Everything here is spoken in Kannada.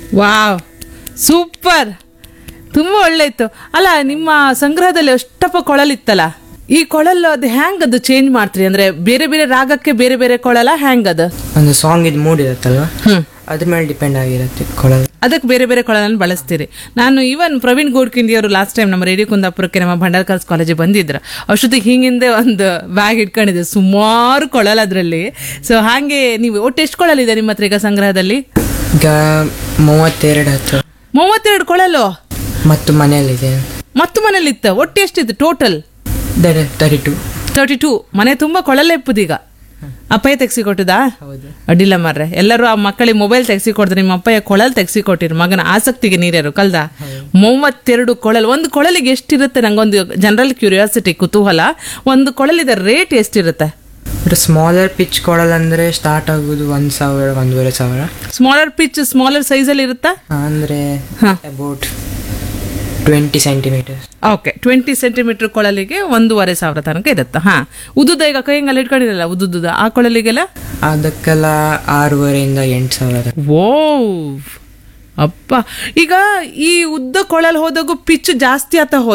ವಾವ್ ಸೂಪರ್ ತುಂಬ ಒಳ್ಳೆ ಇತ್ತು ಅಲ್ಲ ನಿಮ್ಮ ಸಂಗ್ರಹದಲ್ಲಿ ಅಷ್ಟಪ್ಪ ಕೊಳಲಿತ್ತಲ್ಲ ಈ ಕೊಳಲು ಅದು ಹ್ಯಾಂಗ್ ಅದು ಚೇಂಜ್ ಮಾಡ್ತೀರಿ ಅಂದ್ರೆ ಬೇರೆ ಬೇರೆ ರಾಗಕ್ಕೆ ಬೇರೆ ಬೇರೆ ಕೊಳಲ ಹ್ಯಾಂಗ್ ಅದು ಒಂದು ಸಾಂಗ್ ಇದು ಮೂಡ್ ಇರುತ್ತಲ್ವ ಹ್ಮ್ ಅದ್ರ ಮೇಲೆ ಡಿಪೆಂಡ್ ಆಗಿರುತ್ತೆ ಕೊಳಲು ಅದಕ್ಕೆ ಬೇರೆ ಬೇರೆ ಕೊಳಲನ್ನು ಬಳಸ್ತೀರಿ ನಾನು ಇವನ್ ಪ್ರವೀಣ್ ಗೋಡ್ಕಿಂಡಿ ಅವರು ಲಾಸ್ಟ್ ಟೈಮ್ ನಮ್ಮ ರೇಡಿಯೋ ಕುಂದಾಪುರಕ್ಕೆ ನಮ್ಮ ಭಂಡಾರ್ಕರ್ಸ್ ಕಾಲೇಜಿಗೆ ಬಂದಿದ್ರು ಅಷ್ಟೊತ್ತಿಗೆ ಹಿಂಗಿಂದೆ ಒಂದು ಬ್ಯಾಗ್ ಇಟ್ಕೊಂಡಿದ್ದೆ ಸುಮಾರು ಕೊಳಲ್ ಅದರಲ್ಲಿ ಸೊ ಹಾಗೆ ನೀವು ಒಟ್ಟು ಎಷ್ಟು ಕೊಳಲಿದೆ ನಿಮ್ಮ ಹತ್ರ ಈಗ ಸಂಗ್ರಹದಲ್ಲಿ ಈಗ ಮೂವತ್ತೆರಡು ಹತ್ತು ಮೂವತ್ತೆರಡು ಕೊಳಲು ಮತ್ತು ಮನೆಯಲ್ಲಿದೆ ಮತ್ತು ಮನೇಲಿತ್ತ ಒಟ್ಟು ಎಷ್ಟಿತ್ತು total thirty two thirty two ಮನೆ ತುಂಬ ಕೊಳಲೇ ಇಪ್ಪದೀಗ ಅಪ್ಪಯ್ಯ ತೆಗ್ಸಿ ಕೊಟ್ಟದಾ ಹೌದು ಅಡ್ಡಿಲ್ಲ ಮಾರ್ರೆ ಎಲ್ಲರೂ ಆ ಮಕ್ಕಳಿಗೆ ಮೊಬೈಲ್ ತೆಗ್ಸಿ ಕೊಡ್ತಾರೆ ನಿಮ್ಮ ಅಪ್ಪಯ್ಯ ಕೊಳಲ್ ತೆಗ್ಸಿ ಕೊಟ್ಟಿರು ಮಗನ ಆಸಕ್ತಿಗೆ ನೀರ್ಯಾರು ಕಲ್ದ ಮೂವತ್ತೆರಡು ಕೊಳಲ್ ಒಂದು ಕೊಳಲಿಗೆ ಎಷ್ಟಿರುತ್ತೆ ನಂಗೊಂದು ಜನರಲ್ ಕ್ಯೂರಿಯಾಸಿಟಿ ಕುತೂಹಲ ಒಂದು ಕೊಳಲಿದ ರೇಟ್ ಎಷ್ಟಿರುತ್ತೆ ಬಟ್ ಸ್ಮಾಲರ್ ಪಿಚ್ ಕೊಡಲ್ ಅಂದ್ರೆ ಸ್ಟಾರ್ಟ್ ಆಗೋದು ಒಂದ್ ಸಾವಿರ ಒಂದೂವರೆ ಸಾವಿರ ಸ್ಮಾಲರ್ ಪಿಚ್ ಸ್ಮಾಲರ್ ಸೈಜಲ್ಲಿ ಇರುತ್ತಾ ಅಂದ್ರೆ ಹಾ. About twenty centimetre okay twenty centimetre ಕೊಳಲಿಗೆ ಒಂದೂವರೆ ಸಾವಿರ ತನಕ ಇರುತ್ತೆ ಹಾ ಉದ್ದುದ ಈಗ ಕೈಯಂಗೆಲ್ಲ ಇಟ್ಕೊಂಡಿರಲ್ಲ ಉದ್ದುದ ಆ ಕೊಳಲಿಗೆಲ್ಲ ಅದಕ್ಕೆಲ್ಲ ಆರೂವರೆಯಿಂದ ಎಂಟು ಸಾವಿರ ಓ ಅಪ್ಪ ಈಗ ಈ ಉದ್ದ ಕೊಳಲ್ ಹೋದಾಗೂ ಪಿಚ್ ಜಾಸ್ತಿ ಆತ ಹೋದ